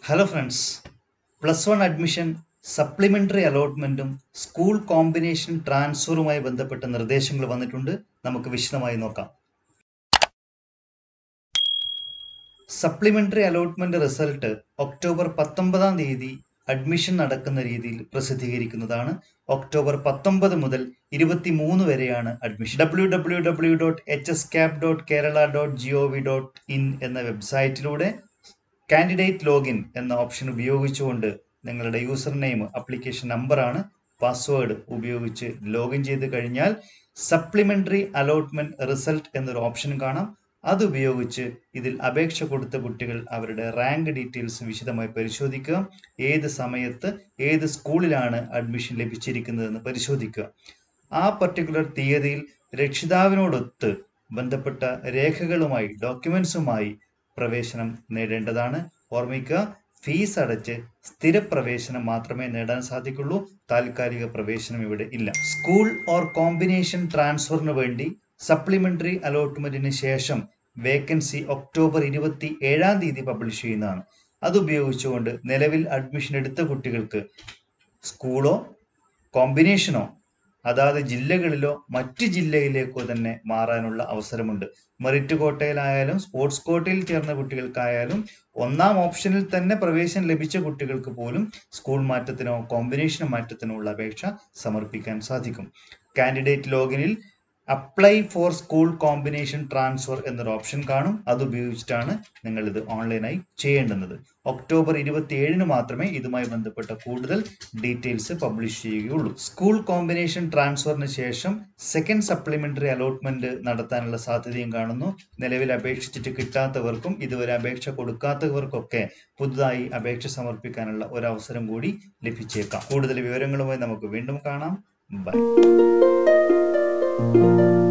hello friends plus one admission supplementary അലോട്ട്മെൻറ്റും school combination ട്രാൻസ്ഫറുമായി ബന്ധപ്പെട്ട നിർദ്ദേശങ്ങൾ വന്നിട്ടുണ്ട് നമുക്ക് വിശദമായി നോക്കാം സപ്ലിമെൻ്ററി അലോട്ട്മെൻറ്റ് റിസൾട്ട് ഒക്ടോബർ പത്തൊമ്പതാം തീയതി അഡ്മിഷൻ നടക്കുന്ന രീതിയിൽ പ്രസിദ്ധീകരിക്കുന്നതാണ് ഒക്ടോബർ പത്തൊമ്പത് മുതൽ ഇരുപത്തി മൂന്ന് വരെയാണ് admission W W W dot H S cap dot Kerala dot G O V dot in എന്ന വെബ്സൈറ്റിലൂടെ കാൻഡിഡേറ്റ് ലോഗിൻ എന്ന ഓപ്ഷൻ ഉപയോഗിച്ചുകൊണ്ട് നിങ്ങളുടെ യൂസർ നെയിം അപ്ലിക്കേഷൻ നമ്പറാണ് പാസ്വേഡ് ഉപയോഗിച്ച് ലോഗിൻ ചെയ്ത് കഴിഞ്ഞാൽ സപ്ലിമെൻ്ററി അലോട്ട്മെൻറ്റ് റിസൾട്ട് എന്നൊരു ഓപ്ഷൻ കാണാം അത് ഉപയോഗിച്ച് ഇതിൽ അപേക്ഷ കൊടുത്ത കുട്ടികൾ അവരുടെ റാങ്ക് ഡീറ്റെയിൽസ് വിശദമായി പരിശോധിക്കുക ഏത് സമയത്ത് ഏത് സ്കൂളിലാണ് അഡ്മിഷൻ ലഭിച്ചിരിക്കുന്നതെന്ന് പരിശോധിക്കുക ആ പർട്ടിക്കുലർ തീയതിയിൽ രക്ഷിതാവിനോടൊത്ത് ബന്ധപ്പെട്ട രേഖകളുമായി ഡോക്യുമെന്റ്സുമായി പ്രവേശനം നേടേണ്ടതാണ് ഓർമ്മിക്കുക ഫീസ് അടച്ച് സ്ഥിരപ്രവേശനം മാത്രമേ നേടാൻ സാധിക്കുള്ളൂ താൽക്കാലിക പ്രവേശനം ഇവിടെ ഇല്ല സ്കൂൾ ഓർ കോമ്പിനേഷൻ ട്രാൻസ്ഫറിന് വേണ്ടി സപ്ലിമെന്ററി അലോട്ട്മെന്റിന് ശേഷം വേക്കൻസി ഒക്ടോബർ ഇരുപത്തി ഏഴാം തീയതി പബ്ലിഷ് ചെയ്യുന്നതാണ് അത് ഉപയോഗിച്ചുകൊണ്ട് നിലവിൽ അഡ്മിഷൻ എടുത്ത കുട്ടികൾക്ക് സ്കൂളോ കോമ്പിനേഷനോ അതാത് ജില്ലകളിലോ മറ്റ് ജില്ലയിലേക്കോ തന്നെ മാറാനുള്ള അവസരമുണ്ട് മെറിറ്റ് കോട്ടയിലായാലും സ്പോർട്സ് കോട്ടയിൽ ചേർന്ന കുട്ടികൾക്കായാലും ഒന്നാം ഓപ്ഷനിൽ തന്നെ പ്രവേശനം ലഭിച്ച കുട്ടികൾക്ക് പോലും സ്കൂൾ മാറ്റത്തിനോ കോമ്പിനേഷൻ മാറ്റത്തിനോ ഉള്ള അപേക്ഷ സമർപ്പിക്കാൻ സാധിക്കും കാൻഡിഡേറ്റ് ലോഗിനിൽ apply for school combination transfer എന്നൊരു ഓപ്ഷൻ കാണും അത് ഉപയോഗിച്ചിട്ടാണ് നിങ്ങൾ ഇത് ഓൺലൈനായി ചെയ്യേണ്ടുന്നത് ഒക്ടോബർ ഇരുപത്തി ഏഴിന് മാത്രമേ ഇതുമായി ബന്ധപ്പെട്ട കൂടുതൽ ഡീറ്റെയിൽസ് പബ്ലിഷ് ചെയ്യുകയുള്ളൂ സ്കൂൾ കോമ്പിനേഷൻ ട്രാൻസ്ഫറിന് ശേഷം സെക്കൻഡ് സപ്ലിമെന്ററി അലോട്ട്മെന്റ് നടത്താനുള്ള സാധ്യതയും കാണുന്നു നിലവിൽ അപേക്ഷിച്ചിട്ട് കിട്ടാത്തവർക്കും ഇതുവരെ അപേക്ഷ കൊടുക്കാത്തവർക്കൊക്കെ പുതുതായി അപേക്ഷ സമർപ്പിക്കാനുള്ള ഒരു അവസരം കൂടി ലഭിച്ചേക്കാം കൂടുതൽ വിവരങ്ങളുമായി നമുക്ക് വീണ്ടും കാണാം ബൈ